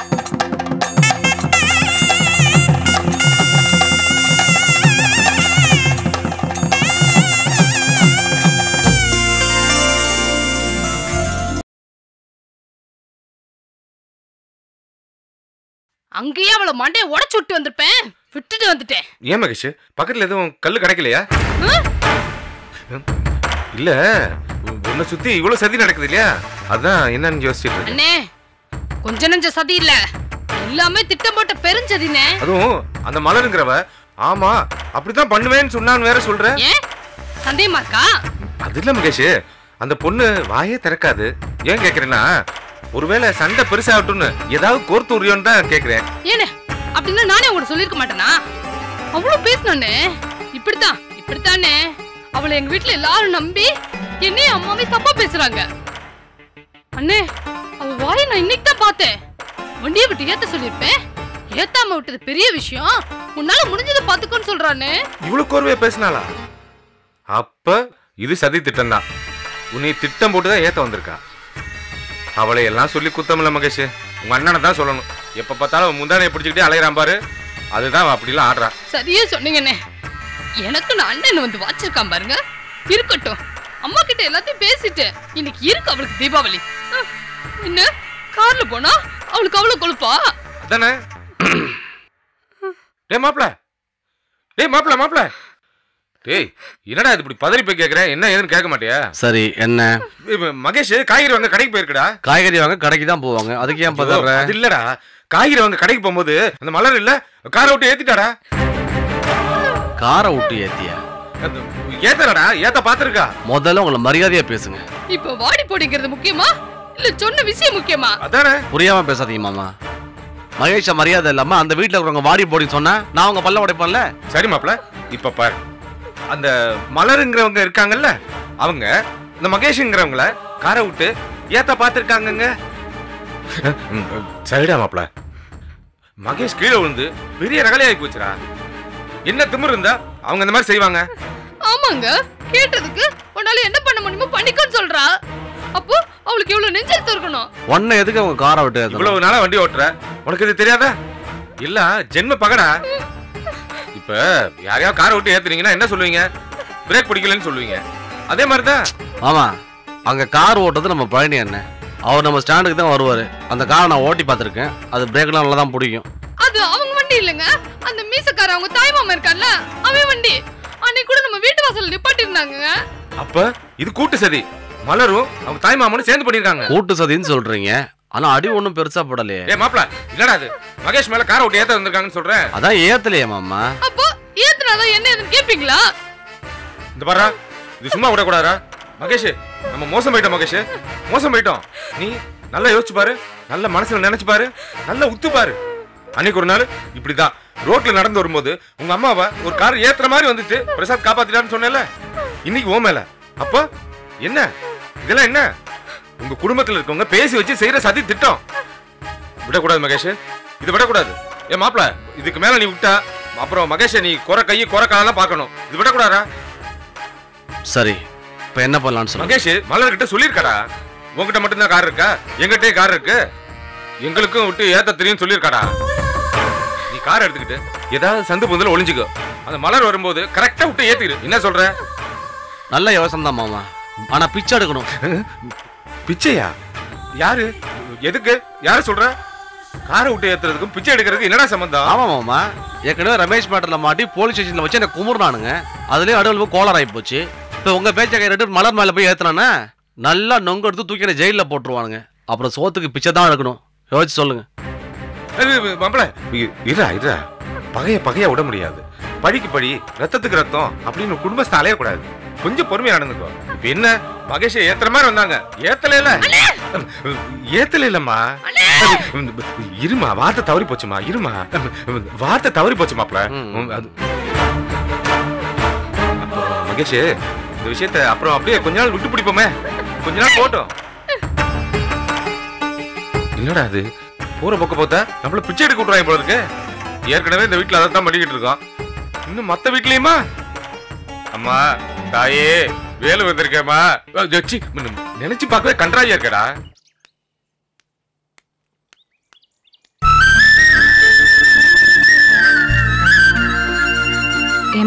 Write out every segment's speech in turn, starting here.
அங்கேயே அவளை மண்டையை உடைச்சு விட்டு வந்திருப்பேன் விட்டுட்டு வந்துட்டேன் ஏன் மகேஷ் பக்கத்துல எதுவும் கல்லு கிடைக்கலையா ஆ? இல்ல உன்னை சுத்தி இவ்வளவு சதி நடக்குது இல்லையா அதான் என்னன்னு யோசிச்சுட்டு இருக்கேன். அண்ணே கொஞ்ச நெஞ்ச சதி இல்ல எல்லாமே திட்டம் போட்ட பெருஞ்சதினே அதுவும் அந்த மலருங்கிறவ ஆமா அப்படிதான் பண்ணுவேன்னு சொன்னான்னு வேற சொல்ற ஏன் சந்தேகமா இருக்கா அது இல்ல மகேஷ் அந்த பொண்ணு வாயே திறக்காது ஏன் கேக்குறேன்னா ஒருவேளை சண்டை பெருசாகட்டும்னு ஏதாவது கோர்த்து உரியோன்னு தான் கேக்குறேன் ஏனே அப்படின்னா நானே உங்கள்ட்ட சொல்லிருக்க மாட்டேனா அவ்வளவு பேசினே இப்படித்தான் இப்படித்தானே அவளை எங்க வீட்டுல எல்லாரும் நம்பி என்னையும் அம்மாவே தப்பா பேசுறாங்க அண்ணே அவ வாயை நான் இன்னைக்கு தான் பார்த்தேன் வண்டியை விட்டு ஏத்த சொல்லியிருப்பேன் ஏத்தாம விட்டது பெரிய விஷயம் உன்னால முடிஞ்சதை பாத்துக்கோன்னு சொல்றானே இவ்வளவு கோர்வையா பேசினாளா அப்ப இது சதி திட்டம் தான் உன்னை திட்டம் போட்டு தான் ஏத்த வந்திருக்கா அவளை எல்லாம் சொல்லி குத்தமில்ல மகேஷ் உங்க அண்ணனை தான் சொல்லணும் எப்ப பார்த்தாலும் அவன் முந்தானையை பிடிச்சிக்கிட்டே அலையிறான் பாரு அதுதான் அவன் அப்படிலாம் ஆடுறா சரியா சொன்னீங்கண்ணே எனக்கு நான் அண்ணன் வந்து வாச்சிருக்கான் பாருங்க இருக்கட்டும் அம்மா கிட்ட எல்லாத்தையும் பேசிட்டேன் இன்னைக்கு இருக்கு அவளுக்கு தீபாவளி அஹ், என்ன கார்ல போனா அவளுக்கு அவ்வளவு கொழுப்பா அதானே டேய் மாப்ள டேய் மாப்ள மாப்ள டேய் என்னடா இது இப்படி பதறி போய் கேக்குற என்ன ஏதுன்னு கேட்க மாட்டியா சரி என்ன இப்ப மகேஷ் காய்கறி வாங்க கடைக்கு போயிருக்கடா காய்கறி வாங்க கடைக்கு தான் போவாங்க அதுக்கு ஏன் பதற அது இல்லடா காய்கறி வாங்க கடைக்கு போகும்போது அந்த மலர் இல்ல காரை விட்டு ஏத்திட்டாடா காரை விட்டு ஏத்தியா அந்த ஏத்தலடா ஏத்த பாத்துருக்கா முதல்ல உங்களை மரியாதையா பேசுங்க இப்ப வாடி போடிங்கிறது முக்கியமா இல்ல சொன்ன விஷயம் முக்கியமா அதானே புரியாம பேசாதீங்க மாமா மகேஷ மரியாதை இல்லாம அந்த வீட்டுல இருக்கிறவங்க வாடி போடின்னு சொன்னா நான் உங்க பல்ல உடைப்பேன்ல சரி மாப்ள இப்ப பாரு அந்த மலருங்கிறவங்க இருக்காங்கல்ல அவங்க இந்த மகேஷ்ங்கிறவங்கள காரை விட்டு ஏத்த பாத்துருக்காங்கங்க சரிடா மாப்ள மகேஷ் கீழே விழுந்து பெரிய ரகலையாகி போச்சுடா என்ன திமிரு இருந்தா அவங்க இந்த மாதிரி செய்வாங்க ஆமாங்க கேட்டதுக்கு உன்னால என்ன பண்ண முடியுமோ பண்ணிக்கோன்னு சொல்றா அப்போ அவளுக்கு எவ்வளவு நெஞ்செழுத்து இருக்கணும் உன்னை எதுக்கு அவங்க காரை விட்டு ஏத்தணும்? இவ்வளவு நாளா வண்டி ஓட்டுற உனக்கு இது தெரியாதா இல்ல ஜென்ம பகடா இப்ப யாரையாவது காரை விட்டு ஏத்துனீங்கன்னா என்ன சொல்லுவீங்க பிரேக் பிடிக்கலன்னு சொல்லுவீங்க அதே மாதிரிதான் ஆமா அங்க கார் ஓட்டுறது நம்ம பழனி அண்ணன் அவர் நம்ம ஸ்டாண்டுக்கு தான் வருவாரு அந்த காரை நான் ஓட்டி பார்த்துருக்கேன் அது பிரேக்லாம் நல்லா தான் பிடிக்கும் அது அவங்க வண்டி இல்லைங்க அந்த மீசக்கார அவங்க தாய் மாமா இருக்கான்ல அவன் வண்டி அன்னைக்கு கூட நம்ம வீட்டு வாசல்ல நிப்பாட்டி இருந்தாங்க அப்ப இது கூட்டு சதி மலரும் அவங்க தாய் மாமனும் சேர்ந்து பண்ணிருக்காங்க கூட்டு சதின்னு சொல்றீங்க ஆனா அடி ஒன்றும் பெருசா படலையே ஏ மாப்ள இல்லடா அது மகேஷ் மேல காரை விட்டு ஏத்த வந்திருக்காங்கன்னு சொல்றேன் அதான் ஏத்தலையே மாமா அப்போ ஏத்துனாதான் என்ன ஏதுன்னு கேப்பீங்களா இந்த பாரா இது சும்மா விடக்கூடாதா மகேஷ் நம்ம மோசம் போயிட்டோம் மகேஷ் மோசம் போயிட்டோம் நீ நல்லா யோசிச்சு பாரு நல்ல மனசுல நினைச்சு பாரு நல்லா உத்து பாரு அன்னைக்கு ஒரு நாள் இப்படிதான் ரோட்ல நடந்து வரும்போது உங்க அம்மாவை ஒரு கார் ஏத்துற மாதிரி வந்துச்சு பிரசாத் காப்பாத்திட்டான்னு சொன்னேன்ல இன்னைக்கு ஓ மேல அப்போ என்ன இதெல்லாம் என்ன உங்க குடும்பத்துல இருக்கவங்க பேசி வச்சு செய்யற சதி திட்டம் விடக்கூடாது மகேஷ் இது விடக்கூடாது ஏ மாப்ள இதுக்கு மேல நீ விட்டா அப்புறம் மகேஷ நீ குறை கையை குறை காலெல்லாம் பார்க்கணும் இது விடக்கூடாதா சரி இப்ப என்ன பண்ணலாம்னு சொல்லுங்க மகேஷ் மலர்கிட்ட சொல்லியிருக்காடா உன்கிட்ட மட்டும்தான் கார் இருக்கா எங்கிட்டே கார் இருக்கு எங்களுக்கும் விட்டு ஏத்த தெரியும் சொல்லியிருக்காடா நீ கார் எடுத்துக்கிட்டு ஏதாவது சந்து பொந்துல ஒளிஞ்சுக்கோ அந்த மலர் வரும்போது கரெக்டா விட்டு ஏத்திரு என்ன சொல்ற நல்ல யோசனை தான் மாமா ஆனா பிச்சை எடுக்கணும் பிச்சையா யாரு எதுக்கு யாரு சொல்ற காரை விட்டு ஏத்துறதுக்கும் பிச்சை எடுக்கிறதுக்கு என்னடா சம்பந்தம் ஆமா மாமா ஏற்கனவே ரமேஷ் மேட்டர்ல மாட்டி போலீஸ் ஸ்டேஷன்ல வச்சு என்ன குமுறானுங்க அதுலயே அடுவில் கோளார் ஆகி போச்சு இப்போ உங்க பேச்சை கேட்டு மலர் மேல போய் ஏத்துனானே நல்லா நொங்க எடுத்து தூக்கி என்ன ஜெயில போட்டுருவானுங்க அப்புறம் சோத்துக்கு பிச்சை தான் எடுக்கணும் யோசிச்சு சொல்லுங்க மாப்பிள இருடா இருடா பகைய பகைய விட முடியாது பழிக்கு பழி ரத்தத்துக்கு ரத்தம் அப்படின்னு குடும்பஸ்த அலையக்கூடாது கொஞ்சம் பொறுமையா நடந்துக்கோ இப்ப என்ன மகேஷ ஏத்துற மாதிரி வந்தாங்க ஏத்தல இல்ல ஏத்தல இல்லம்மா இருமா வார்த்தை தவறி போச்சுமா இருமா வார்த்தை தவறி போச்சு மாப்ள ம். அது அப்புறம் மகேஷ் இந்த விஷயத்த அப்புறம் அப்படியே கொஞ்ச நாள் விட்டு பிடிப்போமே கொஞ்ச நாள் போட்டோம் என்னடா அது போற பக்கம் பார்த்தா நம்மள பிச்சை எடுக்க விட்டுறாங்க போல இருக்கு ஏற்கனவே இந்த வீட்டுல அதான் பண்ணிக்கிட்டு இருக்கோம் இன்னும் மத்த வீட்லயுமா அம்மா தாயே வேலு வந்திருக்கேம்மா அஹ், ச்சீ, நினைச்சு பார்க்கவே கன்றாவியா இருக்கடா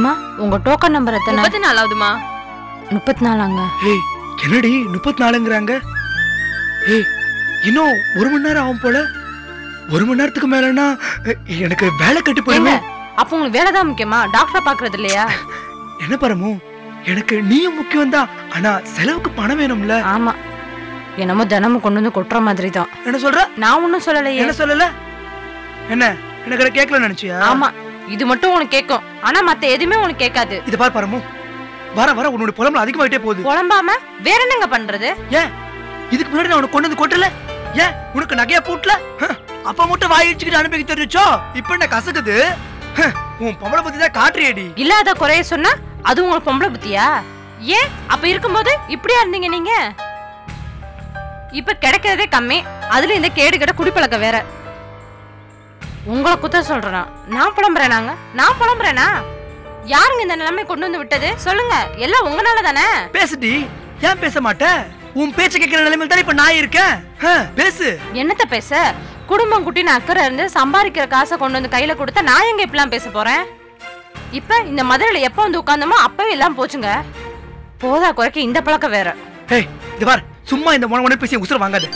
ஏமா உங்க டோக்கன் நம்பர் எத்தனை முப்பத்தி நாலாவதுமா முப்பத்தி நாலாங்க ஏய் என்னடி முப்பத்தி நாலுங்கிறாங்க ஏய் இன்னும் ஒரு மணி நேரம் ஆகும் போல ஒரு மணி நேரத்துக்கு மேலன்னா எ- எனக்கு வேலை கட்டு ஏங்க போயிருமே அப்ப உங்களுக்கு வேலை தான் முக்கியமா டாக்டரை பாக்குறது இல்லையா என்ன பரமு எனக்கு நீயும் முக்கியம் தான் ஆனா செலவுக்கு பணம் வேணும்ல ஆமா என்னமோ தினமும் கொண்டு வந்து கொட்டுற மாதிரி தான் என்ன சொல்ற நான் ஒன்னும் சொல்லலையே என்ன சொல்லல என்ன எனக்கு அதை கேட்கல நினைச்சியா ஆமா இது மட்டும் உனக்கு கேட்கும் ஆனா மத்த எதுவுமே உனக்கு கேட்காது இது பார் பரமு வர வர உன்னோட புலம்புல அதிகமாயிட்டே போகுது புலம்பாம வேற என்னங்க பண்றது ஏன் இதுக்கு முன்னாடி நான் உனக்கு கொண்டு வந்து கொட்டல ஏன் உனக்கு நகையா பூட்டல ஹ, அப்ப மட்டும் வாய் இடிச்சுக்கிட்டு அனுப்பிக்க தெரிஞ்சோ இப்ப என்ன கசக்குது ஹ, உன் பொம்பளை பத்தி தான் காட்டுறியடி இல்லாத குறைய சொன்னா அது உங்களுக்கு பொம்பளை புத்தியா ஏன் அப்ப இருக்கும்போது இப்படியா இருந்தீங்க நீங்க இப்ப கிடைக்கிறதே கம்மி அதுல இந்த கேடு கெட குடிப்பழக்கம் வேற உங்களை குத்த சொல்றேனா நான் புலம்புறேனாங்க நான் புலம்புறேனா யாருங்க இந்த நிலைமை கொண்டு வந்து விட்டது சொல்லுங்க எல்லாம் உங்கனால தானே பேசுடி ஏன் பேச மாட்ட உன் பேச்ச கேட்கிற நிலைமையில தான் இப்ப நான் இருக்கேன் ஹ, பேசு என்னத்த பேச குடும்பம் குட்டின்னு அக்கறை இருந்து சம்பாதிக்கிற காசை கொண்டு வந்து கையில கொடுத்தா நான் எங்க இப்படிலாம் பேச போறேன் இப்ப இந்த மதுரையில எப்ப வந்து உட்காந்தோமோ அப்பவே எல்லாம் போச்சுங்க போதா குறைக்க இந்த பழக்கம் வேற ஏய் இது பார் சும்மா இந்த உன உன பேசி உசுர வாங்காத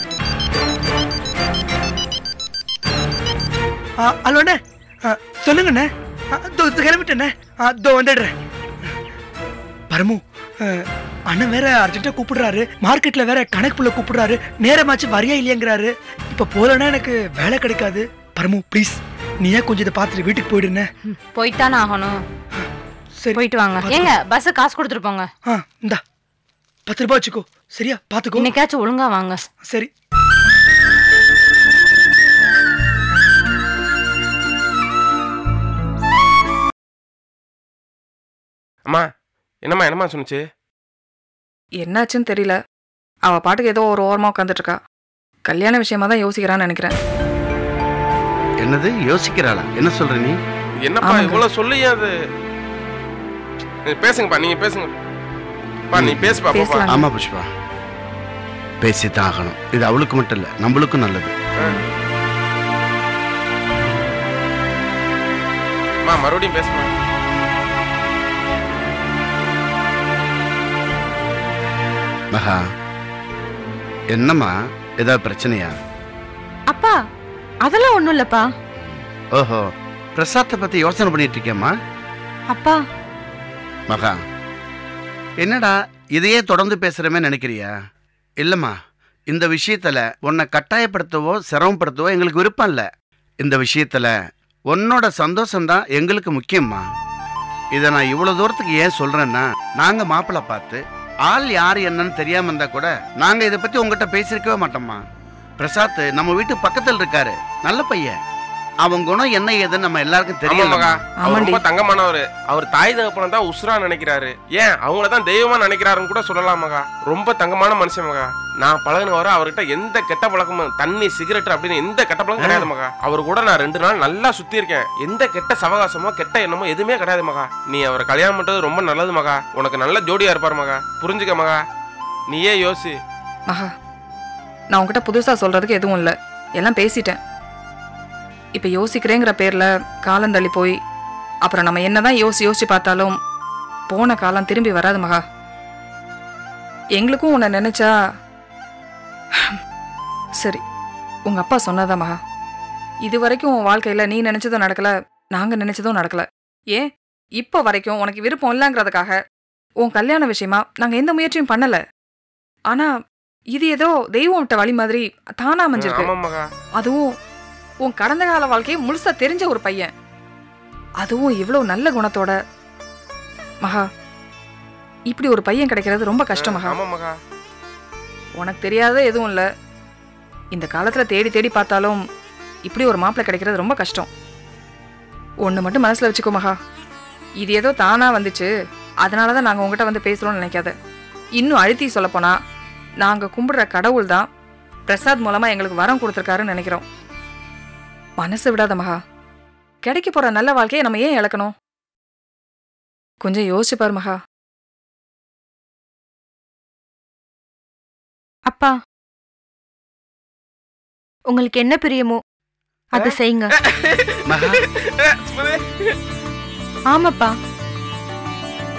ஆ, ஹலோ அண்ணே ஆ, சொல்லுங்கண்ணே ஆ, இதோ இதோ கிளம்பிட்டேண்ணே ஆ, இதோ வந்துடுறேன் பரமு ஆ, அண்ணன் வேற அர்ஜென்ட்டா கூப்பிடுறாரு மார்க்கெட்ல வேற கணக்கு புள்ள கூப்பிடுறாரு நேரமாச்சு வரியா இல்லையங்கிறாரு இப்ப போலன்னா எனக்கு வேலை கிடைக்காது பரமு ப்ளீஸ் நீயே கொஞ்சம் இதை பார்த்துட்டு வீட்டுக்கு போயிடுண்ணே போயிட்டானே ஆகணும் சரி போயிட்டு வாங்க பாத்து- ஏங்க பஸ் காசு கொடுத்துட்டு போங்க ஆ இந்தா பத்து ரூபாய் வச்சுக்கோ சரியா பாத்துக்கோ இன்னைக்காச்சும் ஒழுங்கா வாங்க சரி அம்மா என்னம்மா என்னம்மா சொன்னுச்சு என்னாச்சுன்னு தெரியல அவ பாட்டுக்கு ஏதோ ஒரு ஓரமா உட்காந்துட்டு இருக்கா கல்யாண விஷயமா தான் யோசிக்கிறான்னு நினைக்கிறேன் என்னது யோசிக்கிறாளா என்ன சொல்ற நீ என்னப்பா ஆமாங்க. இவ்வளவு சொல்லியே அது நீ பேசுங்கப்பா நீங்க பேசுங்க பா நீ பேசுப்பா பாப்பா பேசலாம். ஆமா புஷ்பா பேசித்தான் ஆகணும் இது அவளுக்கு மட்டும் இல்ல நம்மளுக்கும் நல்லது அம்மா மறுபடியும் பேசுமா மகா என்னம்மா ஏதாவது பிரச்சனையா அப்பா அதெல்லாம் ஒண்ணும் இல்லப்பா ஓஹோ பிரசாத்தை பத்தி யோசனை பண்ணிட்டு இருக்கியம்மா அப்பா மகா என்னடா இதையே தொடர்ந்து பேசுறமே நினைக்கிறியா இல்லம்மா இந்த விஷயத்துல உன்னை கட்டாயப்படுத்தவோ சிரமப்படுத்தவோ எங்களுக்கு விருப்பம் இல்லை இந்த விஷயத்துல உன்னோட சந்தோஷம்தான் எங்களுக்கு முக்கியம்மா இதை நான் இவ்வளவு தூரத்துக்கு ஏன் சொல்றேன்னா நாங்க மாப்பிள்ளை பார்த்து ஆள் யார் என்னன்னு தெரியாம இருந்தா கூட நாங்க இதை பத்தி உங்ககிட்ட பேசியிருக்கவே மாட்டோம்மா பிரசாத் நம்ம வீட்டு பக்கத்துல இருக்காரு நல்ல பையன் அவன் குணம் என்ன ஏதுன்னு நம்ம எல்லாருக்கும் ஆமா தெரியும் மகா அவர் ஆமாண்டி. ரொம்ப தங்கமானவர் அவர் தாய் தகப்பனை தான் உசுரா நினைக்கிறாரு ஏன் அவங்கள தான் தெய்வமா நினைக்கிறாருன்னு கூட சொல்லலாம் மகா ரொம்ப தங்கமான மனுஷன் மகா நான் பழகின வர அவர்கிட்ட எந்த கெட்ட பழக்கமும் தண்ணி சிகரெட் அப்படின்னு எந்த கெட்ட பழக்கம் கிடையாது மகா அவர் கூட நான் ரெண்டு நாள் நல்லா சுத்தி இருக்கேன் எந்த கெட்ட சவகாசமோ கெட்ட எண்ணமோ எதுவுமே கிடையாது மகா நீ அவரை கல்யாணம் பண்றது ரொம்ப நல்லது மகா உனக்கு நல்ல ஜோடியா இருப்பார் மகா புரிஞ்சுக்க மகா நீயே யோசி மகா நான் உன்கிட்ட புதுசா சொல்றதுக்கு எதுவும் இல்லை எல்லாம் பேசிட்டேன் இப்ப யோசிக்கிறேங்கிற பேர்ல காலம் தள்ளி போய் அப்புறம் நம்ம என்னதான் யோசி யோசிச்சு பார்த்தாலும் போன காலம் திரும்பி வராது மகா எங்களுக்கும் உன்னை நினைச்சா சரி உங்க அப்பா சொன்னதா மகா இது வரைக்கும் உன் வாழ்க்கையில நீ நினைச்சதும் நடக்கல நாங்க நினைச்சதும் நடக்கல ஏன் இப்போ வரைக்கும் உனக்கு விருப்பம் இல்லைங்கிறதுக்காக உன் கல்யாண விஷயமா நாங்க எந்த முயற்சியும் பண்ணல ஆனா இது ஏதோ தெய்வம் விட்ட வழி மாதிரி தானா அமைஞ்சிருக்கு ஆமா மகா அதுவும் உன் கடந்த கால வாழ்க்கையை முழுசா தெரிஞ்ச ஒரு பையன் அதுவும் இவ்வளவு நல்ல குணத்தோட மகா இப்படி ஒரு பையன் கிடைக்கிறது ரொம்ப கஷ்டம் மகா ஆமா மகா உனக்கு தெரியாத எதுவும் இல்ல இந்த காலத்துல தேடி தேடி பார்த்தாலும் இப்படி ஒரு மாப்பிள்ளை கிடைக்கிறது ரொம்ப கஷ்டம் ஒண்ணு மட்டும் மனசுல வச்சுக்கோ மகா இது ஏதோ தானா வந்துச்சு அதனாலதான் நாங்க உங்ககிட்ட வந்து பேசுறோம்னு நினைக்காத இன்னும் அழுத்தி சொல்லப் போனா நாங்க கும்பிடுற கடவுள் தான் பிரசாத் மூலமா எங்களுக்கு வரம் கொடுத்துருக்காருன்னு நினைக்கிறோம் மனசு விடாத மகா கிடைக்க போற நல்ல வாழ்க்கையை நம்ம ஏன் இழக்கணும் கொஞ்சம் யோசிச்சு பாரு மகா அப்பா உங்களுக்கு என்ன பிரியமோ அதை செய்யுங்க மகா ஆமாப்பா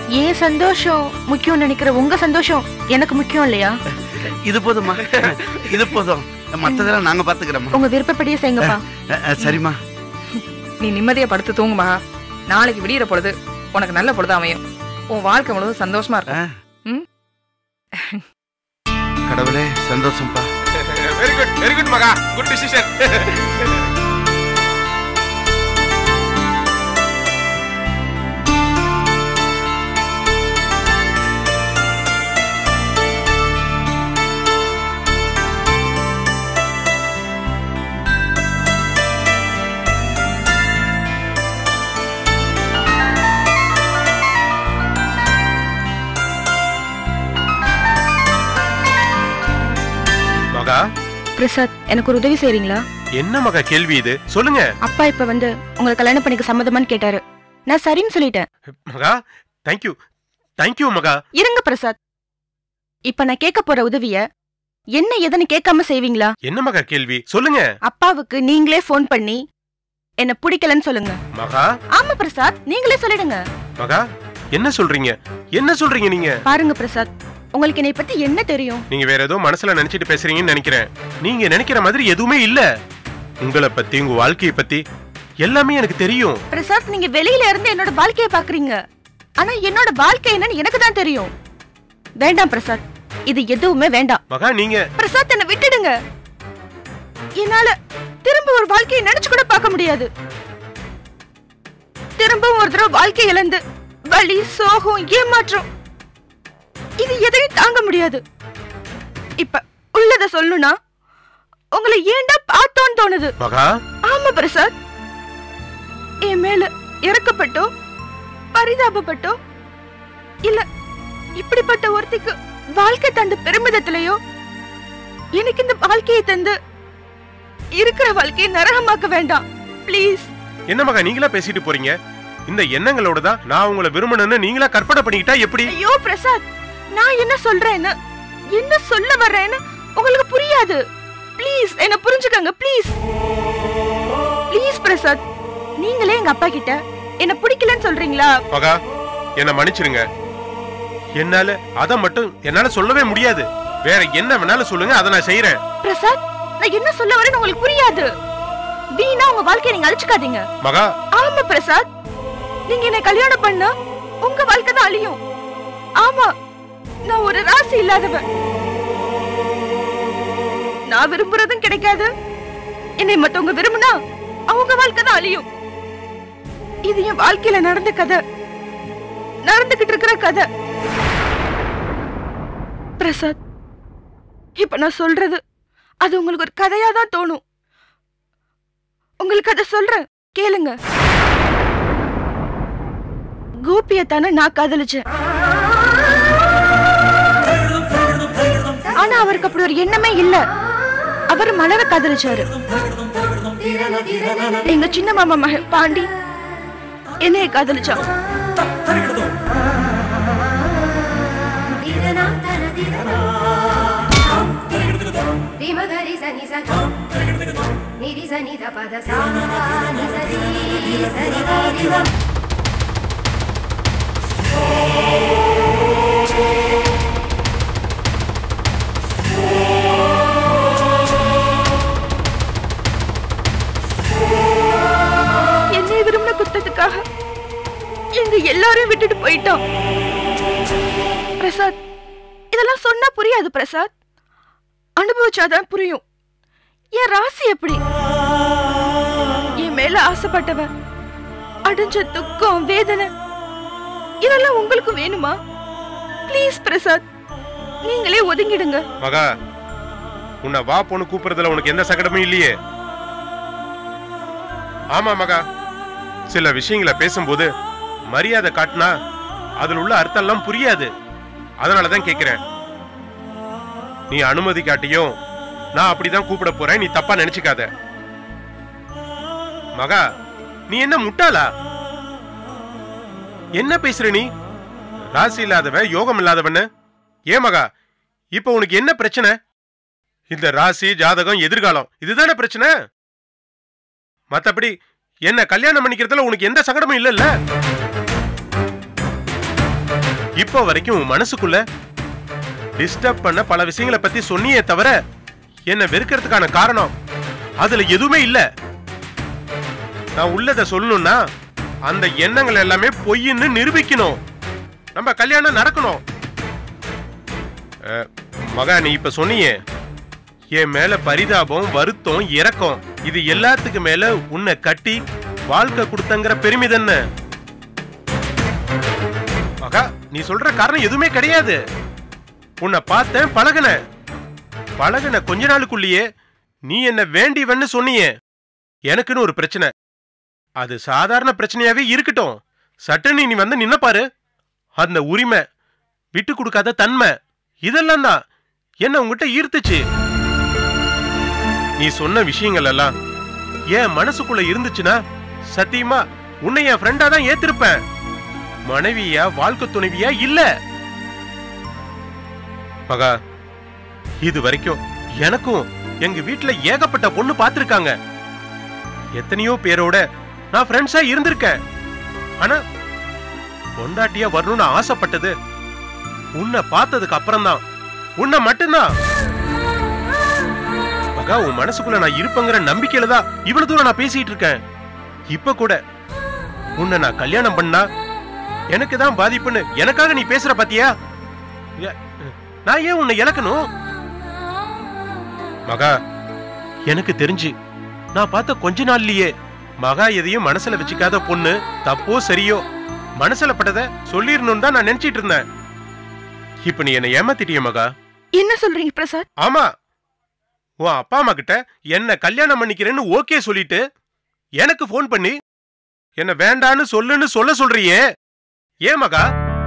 ஏன் சந்தோஷம் முக்கியம் நினைக்கிற உங்க சந்தோஷம் எனக்கு முக்கியம் இல்லையா இது போதும்மா இது போதும் மத்ததெல்லாம் நாங்க பாத்துக்கிறோம்மா உங்க விருப்பப்படியே செய்யுங்கப்பா அஹ், அஹ், சரிம்மா நீ நிம்மதியா படுத்து தூங்கு மகா நாளைக்கு விடியிற பொழுது உனக்கு நல்ல பொழுது அமையும் உன் வாழ்க்கை முழுவதும் சந்தோஷமா இருக்கும் ம்? கடவுளே சந்தோஷம்ப்பா வெரி குட் வெரி குட் மகா குட் டிசிஷன் மகா பிரசாத் எனக்கு ஒரு உதவி செய்றீங்களா என்ன மகா கேள்வி இது சொல்லுங்க அப்பா இப்ப வந்து உங்களை கல்யாணம் பண்ணிக்க சம்மதமான்னு கேட்டாரு நான் சரின்னு சொல்லிட்டேன் மகா தேங்க்யூ தேங்க்யூ மகா இருங்க பிரசாத் இப்ப நான் கேட்க போற உதவிய என்ன எதுன்னு கேட்காம செய்வீங்களா என்ன மகா கேள்வி சொல்லுங்க அப்பாவுக்கு நீங்களே ஃபோன் பண்ணி என்ன பிடிக்கலன்னு சொல்லுங்க மகா ஆமா பிரசாத் நீங்களே சொல்லிடுங்க மகா என்ன சொல்றீங்க என்ன சொல்றீங்க நீங்க பாருங்க பிரசாத் உங்களுக்கு என்னை பத்தி என்ன தெரியும் நீங்க வேற ஏதோ மனசுல நினைச்சிட்டு பேசுறீங்கன்னு நினைக்கிறேன் நீங்க நினைக்கிற மாதிரி எதுவுமே இல்ல உங்களை பத்தி உங்க வாழ்க்கைய பத்தி எல்லாமே எனக்கு தெரியும் பிரசாத் நீங்க வெளியில இருந்து என்னோட வாழ்க்கைய பாக்குறீங்க ஆனா என்னோட வாழ்க்கை என்னன்னு எனக்கு தான் தெரியும் வேண்டாம் பிரசாத் இது எதுவுமே வேண்டாம் மகா நீங்க பிரசாத் என்ன விட்டுடுங்க என்னால திரும்ப ஒரு வாழ்க்கையை நினைச்சு கூட பார்க்க முடியாது திரும்பவும் ஒரு தடவை வாழ்க்கை இழந்து வலி சோகம் ஏமாற்றம் இது எதையும் தாங்க முடியாது இப்ப உள்ளத சொல்லணும்னா உங்களை ஏன்டா பார்த்தோன்னு தோணுது மகா ஆமா பிரசாத் என் மேல இறக்கப்பட்டோ பரிதாபப்பட்டோ இல்ல இப்படிப்பட்ட ஒருத்திக்கு வாழ்க்கை தந்த பெருமிதத்திலேயோ எனக்கு இந்த வாழ்க்கையை தந்து இருக்கிற வாழ்க்கையை நரகமாக்க வேண்டாம் ப்ளீஸ் என்ன மகா நீங்களா பேசிட்டு போறீங்க இந்த எண்ணங்களோட தான் நான் உங்களை விரும்பணும்னு நீங்களா கற்பனை பண்ணிக்கிட்டா எப்படி ஐயோ பிரசாத் நான் என்ன சொல்றேன்னு என்ன சொல்ல வர்றேன்னு உங்களுக்கு புரியாது ப்ளீஸ் என்ன புரிஞ்சுக்கங்க ப்ளீஸ் ப்ளீஸ் பிரசாத் நீங்களே எங்க அப்பா கிட்ட என்ன பிடிக்கலன்னு சொல்றீங்களா மகா என்ன மன்னிச்சிருங்க என்னால அத மட்டும் என்னால சொல்லவே முடியாது வேற என்ன வேணாலும் சொல்லுங்க அதை நான் செய்யறேன் பிரசாத் நான் என்ன சொல்ல வரேன்னு உங்களுக்கு புரியாது வீணா உங்க வாழ்க்கையை நீங்க அழிச்சுக்காதீங்க மகா ஆமா பிரசாத் நீங்க என்ன கல்யாணம் பண்ணா உங்க வாழ்க்கை தான் அழியும் ஆமா நான் ஒரு ராசி இல்லாதவன் நான் விரும்புறதும் கிடைக்காது என்னை மத்தவங்க விரும்புனா அவங்க வாழ்க்கை தான் அழியும் இது என் வாழ்க்கையில நடந்த கதை நடந்துகிட்டு இருக்கிற கதை பிரசாத் இப்ப நான் சொல்றது அது உங்களுக்கு ஒரு கதையா தான் தோணும் உங்களுக்கு அதை சொல்றேன் கேளுங்க கோபியை தானே நான் காதலிச்சேன் ஆனா அவருக்கு அப்படி ஒரு எண்ணமே இல்ல அவர் மலர காதலிச்சாரு எங்க சின்ன மாமா மகன் பாண்டி என்னைய காதலிச்சான் రిమగరి సని స నిరి సని ద పద సా ని సరి సరి రి రి என்னை விரும்பின குத்தத்துக்காக எங்க எல்லாரையும் விட்டுட்டு போயிட்டோம் பிரசாத் இதெல்லாம் சொன்னா புரியாது பிரசாத் அனுபவிச்சாதான் புரியும் என் ராசி எப்படி என் மேல ஆசைப்பட்டவன் அடைஞ்ச துக்கம் வேதனை இதெல்லாம் உங்களுக்கு வேணுமா ப்ளீஸ் பிரசாத் நீங்களே ஒதுங்கிடுங்க மகா உன்னை வா பொண்ணு கூப்பிடுறதுல உனக்கு எந்த சங்கடமும் இல்லையே ஆமா மகா சில விஷயங்களை பேசும்போது மரியாதை காட்டினா அதுல உள்ள அர்த்தம் எல்லாம் புரியாது அதனாலதான் கேக்குறேன் நீ அனுமதி காட்டியும் நான் அப்படிதான் கூப்பிட போறேன் நீ தப்பா நினைச்சுக்காத மகா நீ என்ன முட்டாளா என்ன பேசுற நீ ராசி இல்லாதவன் யோகம் இல்லாதவன்னு ஏன் மகா இப்ப உனக்கு என்ன பிரச்சனை இந்த ராசி ஜாதகம் எதிர்காலம் இதுதானே பிரச்சனை மத்தபடி என்ன கல்யாணம் பண்ணிக்கிறதுல உனக்கு எந்த சங்கடமும் இல்லல்ல இப்போ வரைக்கும் உன் மனசுக்குள்ள டிஸ்டர்ப் பண்ண பல விஷயங்களை பத்தி சொன்னியே தவிர என்ன வெறுக்கிறதுக்கான காரணம் அதுல எதுவுமே இல்ல நான் உள்ளத சொல்லணும்னா அந்த எண்ணங்கள் எல்லாமே பொய்ன்னு நிரூபிக்கணும் நம்ம கல்யாணம் நடக்கணும் அஹ், மகா நீ இப்ப சொன்னியே என் மேல பரிதாபம் வருத்தம் இரக்கம் இது எல்லாத்துக்கு மேல உன்னை கட்டி வாழ்க்கை கொடுத்தங்கிற பெருமிதம் என்ன மகா நீ சொல்ற காரணம் எதுவுமே கிடையாது உன்னை பார்த்தேன் பழகுன பழகுன கொஞ்ச நாளுக்குள்ளேயே நீ என்ன வேண்டிவன்னு சொன்னியே எனக்குன்னு ஒரு பிரச்சனை அது சாதாரண பிரச்சனையாவே இருக்கட்டும் சட்டுன்னு நீ வந்து நின்ன பாரு அந்த உரிமை விட்டு கொடுக்காத தன்மை இதெல்லாம் தான் என்ன உங்ககிட்ட ஈர்த்துச்சு நீ சொன்ன விஷயங்கள் எல்லாம் என் மனசுக்குள்ள இருந்துச்சுன்னா சத்தியமா உன்னை என் ஃப்ரெண்டா தான் ஏத்திருப்பேன் மனைவியா வாழ்க்கை துணைவியா இல்ல மகா இது வரைக்கும் எனக்கும் எங்க வீட்ல ஏகப்பட்ட பொண்ணு பார்த்திருக்காங்க எத்தனையோ பேரோட நான் ஃப்ரெண்ட்ஸா இருந்திருக்கேன் ஆனா பொண்டாட்டியா வரணும்னு ஆசைப்பட்டது உன்னை பார்த்ததுக்கு அப்புறம் தான் உன்னை மட்டும்தான் மகா உன் மனசுக்குள்ள நான் இருப்பேங்கிற நம்பிக்கையில தான் இவ்வளவு தூரம் நான் பேசிட்டு இருக்கேன் இப்ப கூட உன்னை நான் கல்யாணம் பண்ணா எனக்கு தான் பாதிப்புன்னு எனக்காக நீ பேசுற பாத்தியா ஏ- நான் ஏன் உன்னை இழக்கணும் மகா எனக்கு தெரிஞ்சு நான் பார்த்த கொஞ்ச நாள்லயே மகா எதையும் மனசுல வச்சுக்காத பொண்ணு தப்போ சரியோ மனசுல பட்டத சொல்லிடணும்னு தான் நான் நினைச்சிட்டு இருந்தேன் இப்ப நீ என்ன ஏமாத்திட்டிய மகா என்ன சொல்றீங்க பிரசாத் ஆமா உன் அப்பா அம்மா கிட்ட என்ன கல்யாணம் பண்ணிக்கிறேன்னு ஓகே சொல்லிட்டு எனக்கு ஃபோன் பண்ணி என்ன வேண்டான்னு சொல்லுன்னு சொல்ல சொல்றியே ஏன் மகா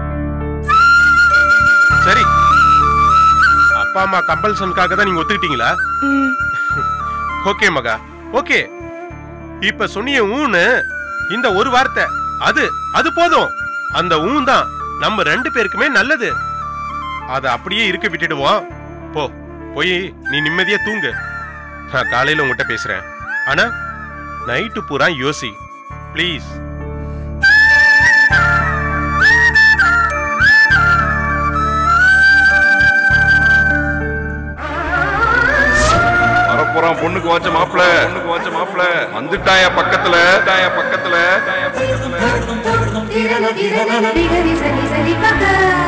சரி அப்பா அம்மா கம்பல்சனுக்காக தான் நீங்க ஒத்துக்கிட்டீங்களா ஓகே மகா ஓகே இப்ப சொன்னிய ஊன்னு இந்த ஒரு வார்த்தை அது அது போதும் அந்த ஊன் தான் நம்ம ரெண்டு பேருக்குமே நல்லது அத அப்படியே இருக்க விட்டுடுவோம் போ போய் நீ நிம்மதியா தூங்கு நான் காலையில உங்ககிட்ட பேசுறேன் ஆனா நைட்டு பூரா யோசி ப்ளீஸ் வரப்போறான் பொண்ணுக்கு வச்ச மாப்பிள பொண்ணுக்கு வச்ச மாப்பிள வந்துட்டாயா பக்கத்துல தாயா பக்கத்துல திரன திரன திகரி சரி சரி பக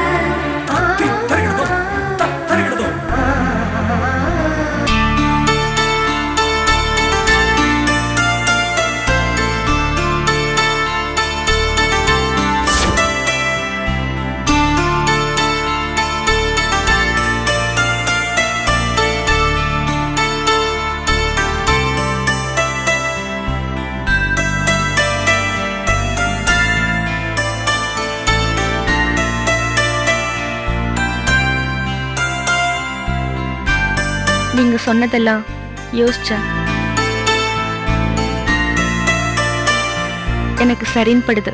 நீங்க சொன்னதெல்லாம் யோசிச்சேன் எனக்கு சரின்னு படுது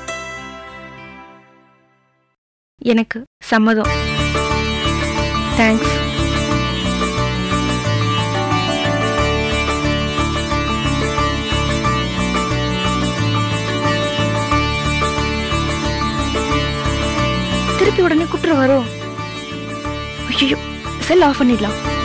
எனக்கு சம்மதம் தேங்க்ஸ் திருப்பி உடனே கூப்பிட்டு வரும் ஐயோ செல் ஆஃப் பண்ணிடலாம்